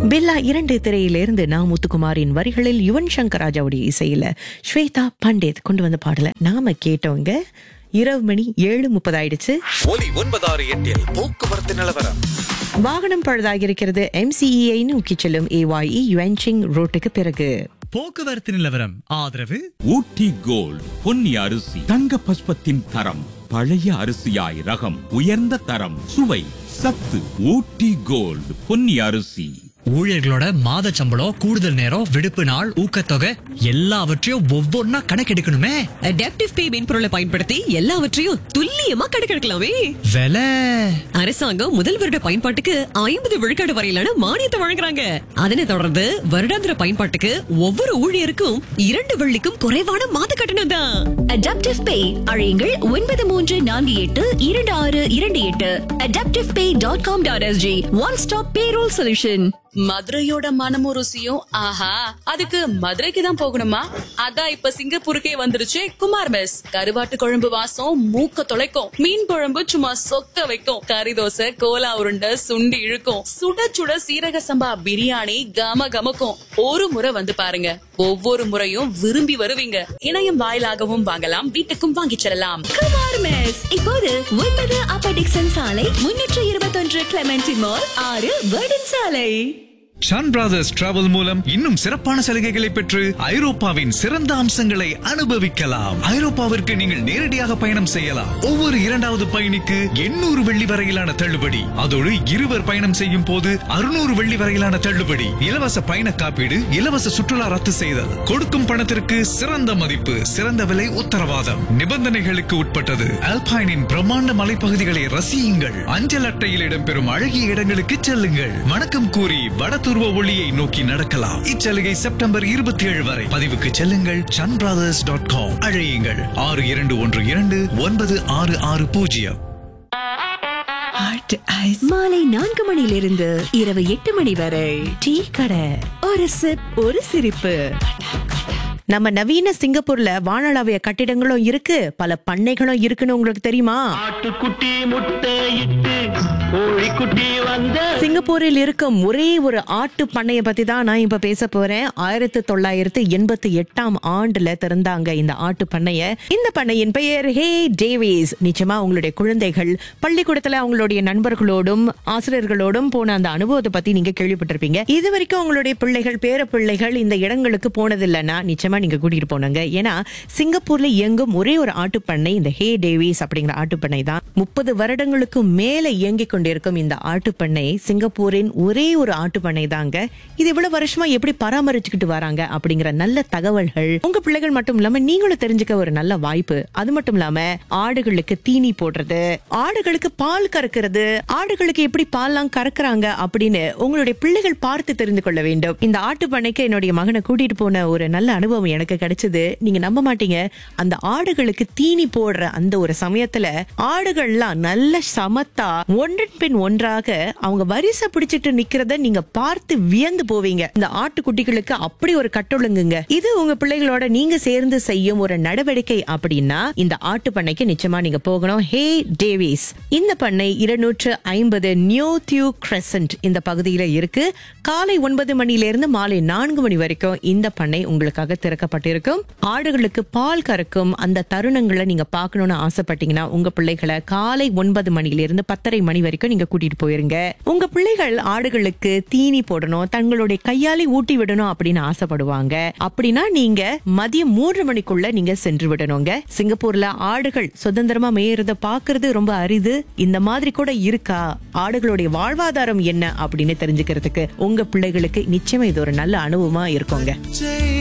பில்லா இரண்டு திரையிலிருந்து நா முத்துக்குமாரின் வரிகளில் யுவன் சங்கர் ராஜாவுடைய இசையில ஸ்வேதா பண்டித் கொண்டு வந்த பாடலை நாம கேட்டோங்க இரவு மணி ஏழு முப்பது ஆயிடுச்சு ஒலி ஒன்பதாறு எட்டில் போக்குவரத்து நிலவரம் வாகனம் பழுதாகி இருக்கிறது எம்சிஇஐ நோக்கி செல்லும் ஏவாஇ யுவன்சிங் ரோட்டுக்கு பிறகு போக்குவரத்து நிலவரம் ஆதரவு ஊட்டி கோல்ட் பொன்னி அரிசி தங்க பஸ்பத்தின் தரம் பழைய அரிசியாய் ரகம் உயர்ந்த தரம் சுவை சத்து ஊட்டி கோல்ட் பொன்னி அரிசி ஊழியர்களோட மாத சம்பளம் கூடுதல் நேரம் விடுப்பு நாள் ஊக்கத்தொகை எல்லாவற்றையும் ஒவ்வொன்னா கணக்கெடுக்கணுமே அடாப்டிவ் பே மென்பொருளை பயன்படுத்தி எல்லாவற்றையும் துல்லியமா கணக்கெடுக்கலாமே விலை அரசாங்கம் முதல் வருட பயன்பாட்டுக்கு ஐம்பது விழுக்காடு வரையிலான மானியத்தை வழங்குறாங்க அதனைத் தொடர்ந்து வருடாந்திர பயன்பாட்டுக்கு ஒவ்வொரு ஊழியருக்கும் இரண்டு வெள்ளிக்கும் குறைவான மாத கட்டணம் தான் அடாப்டிவ் பே அழையுங்கள் ஒன்பது மூன்று நான்கு எட்டு இரண்டு ஆறு இரண்டு எட்டு adaptive pay dot com dot SG one stop payroll solution மதுரையோட மனமும் ருசியும் ஆஹா அதுக்கு மதுரைக்கு தான் போகணுமா அதான் இப்ப சிங்கப்பூருக்கே வந்துருச்சு குமார் மெஸ் கருவாட்டு குழம்பு வாசம் மூக்க தொலைக்கும் மீன் குழம்பு சும்மா சொக்க வைக்கும் கறி தோசை கோலா உருண்டை சுண்டி இழுக்கும் சுட சுட சீரக சம்பா பிரியாணி கம கமக்கும் ஒரு முறை வந்து பாருங்க ஒவ்வொரு முறையும் விரும்பி வருவீங்க இணையம் வாயிலாகவும் வாங்கலாம் வீட்டுக்கும் வாங்கிச் செல்லலாம் குமார் மெஸ் இப்போது ஒன்பது அப்பர் டிக்சன் சாலை முன்னூற்று இருபத்தொன்று கிளமெண்டி மால் ஆறு வேர்டன் சாலை ஷான் பிரதர்ஸ் டிராவல் மூலம் இன்னும் சிறப்பான சலுகைகளை பெற்று ஐரோப்பாவின் சிறந்த அம்சங்களை அனுபவிக்கலாம் ஐரோப்பாவிற்கு நீங்கள் நேரடியாக பயணம் செய்யலாம் ஒவ்வொரு இரண்டாவது பயணிக்கு எண்ணூறு வெள்ளி வரையிலான தள்ளுபடி அதோடு இருவர் பயணம் செய்யும் போது அறுநூறு வெள்ளி வரையிலான தள்ளுபடி இலவச பயண காப்பீடு இலவச சுற்றுலா ரத்து செய்தல் கொடுக்கும் பணத்திற்கு சிறந்த மதிப்பு சிறந்த விலை உத்தரவாதம் நிபந்தனைகளுக்கு உட்பட்டது அல்பைனின் பிரம்மாண்ட மலைப்பகுதிகளை ரசியுங்கள் அஞ்சல் அட்டையில் இடம்பெறும் அழகிய இடங்களுக்கு செல்லுங்கள் வணக்கம் கூறி வட துருவ ஒளியை நோக்கி நடக்கலாம் இச்சலுகை செப்டம்பர் இருபத்தி ஏழு வரை பதிவுக்கு செல்லுங்கள் சன் பிரதர்ஸ் டாட் காம் அழையுங்கள் ஆறு இரண்டு ஒன்று இரண்டு ஒன்பது ஆறு ஆறு பூஜ்ஜியம் மாலை நான்கு மணியிலிருந்து இரவு எட்டு மணி வரை டீ கடை ஒரு சிப் ஒரு சிரிப்பு நம்ம நவீன சிங்கப்பூர்ல வானளாவிய கட்டிடங்களும் இருக்கு பல பண்ணைகளும் இருக்குன்னு உங்களுக்கு தெரியுமா ஆட்டுக்குட்டி முட்டை இட்டு கோழிக்குட்டி வந்த சிங்கப்பூரில் இருக்கும் ஒரே ஒரு ஆட்டு பண்ணைய பத்தி தான் நான் இப்ப பேச போறேன் ஆயிரத்தி தொள்ளாயிரத்தி எண்பத்தி எட்டாம் ஆண்டுல திறந்தாங்க இந்த ஆட்டு பண்ணைய இந்த பண்ணையின் பெயர் ஹே டேவிஸ் நிச்சயமா உங்களுடைய குழந்தைகள் பள்ளிக்கூடத்துல அவங்களுடைய நண்பர்களோடும் ஆசிரியர்களோடும் போன அந்த அனுபவத்தை பத்தி நீங்க கேள்விப்பட்டிருப்பீங்க இது வரைக்கும் உங்களுடைய பிள்ளைகள் பேர பிள்ளைகள் இந்த இடங்களுக்கு போனதில்லைன்னா நிச்சயமா நீங்க கூட்டிட்டு போனாங்க ஏன்னா சிங்கப்பூர்ல இயங்கும் ஒரே ஒரு ஆட்டு பண்ணை இந்த ஹே டேவிஸ் அப்படிங்கிற ஆட்டு பண்ணை தான் முப்பது வருடங்களுக்கு மேல இயங்கிக் கொண்டிருக்கும் இந்த ஆட்டு பண்ணை சிங்கப்பூரின் ஒரே ஒரு ஆட்டு பண்ணை தாங்க இது இவ்வளவு வருஷமா எப்படி பராமரிச்சுக்கிட்டு வராங்க அப்படிங்கிற நல்ல தகவல்கள் உங்க பிள்ளைகள் மட்டும் இல்லாம நீங்களும் தெரிஞ்சுக்க ஒரு நல்ல வாய்ப்பு அது மட்டும் இல்லாம ஆடுகளுக்கு தீனி போடுறது ஆடுகளுக்கு பால் கறக்கிறது ஆடுகளுக்கு எப்படி பால்லாம் கறக்குறாங்க அப்படின்னு உங்களுடைய பிள்ளைகள் பார்த்து தெரிந்து கொள்ள வேண்டும் இந்த ஆட்டு பண்ணைக்கு என்னுடைய மகனை கூட்டிட்டு போன ஒரு நல்ல அனுபவம் எனக்கு கிடைச்சது நீங்க நம்ப மாட்டீங்க அந்த ஆடுகளுக்கு தீனி போடுற அந்த ஒரு சமயத்துல ஆடுகள்லாம் நல்ல சமத்தா ஒன்றன் பின் ஒன்றாக அவங்க வரிசை பிடிச்சிட்டு நிக்கிறத நீங்க பார்த்து வியந்து போவீங்க இந்த ஆட்டுக்குட்டிகளுக்கு அப்படி ஒரு கட்டொழுங்குங்க இது உங்க பிள்ளைகளோட நீங்க சேர்ந்து செய்யும் ஒரு நடவடிக்கை அப்படின்னா இந்த ஆட்டு பண்ணைக்கு நிச்சயமா நீங்க போகணும் ஹே டேவிஸ் இந்த பண்ணை இருநூற்று ஐம்பது நியூ தியூ கிரசன்ட் இந்த பகுதியில இருக்கு காலை ஒன்பது மணில இருந்து மாலை நான்கு மணி வரைக்கும் இந்த பண்ணை உங்களுக்காக திறக்கப்பட்டிருக்கும் ஆடுகளுக்கு பால் கறக்கும் அந்த தருணங்களை நீங்க பார்க்கணும்னு ஆசைப்பட்டீங்கன்னா உங்க பிள்ளைகளை காலை ஒன்பது மணில இருந்து பத்தரை மணி வரைக்கும் நீங்க கூட்டிட்டு போயிருங்க உங்க பிள்ளைகள் ஆடுகளுக்கு தீனி போடணும் தங்களுடைய கையாலே ஊட்டி விடணும் அப்படின்னு ஆசைப்படுவாங்க அப்படின்னா நீங்க மதியம் மூன்று மணிக்குள்ள நீங்க சென்று விடணுங்க சிங்கப்பூர்ல ஆடுகள் சுதந்திரமா மேயறத பாக்குறது ரொம்ப அரிது இந்த மாதிரி கூட இருக்கா ஆடுகளுடைய வாழ்வாதாரம் என்ன அப்படின்னு தெரிஞ்சுக்கிறதுக்கு உங்க பிள்ளைகளுக்கு நிச்சயமா இது ஒரு நல்ல அனுபவமா இருக்குங்க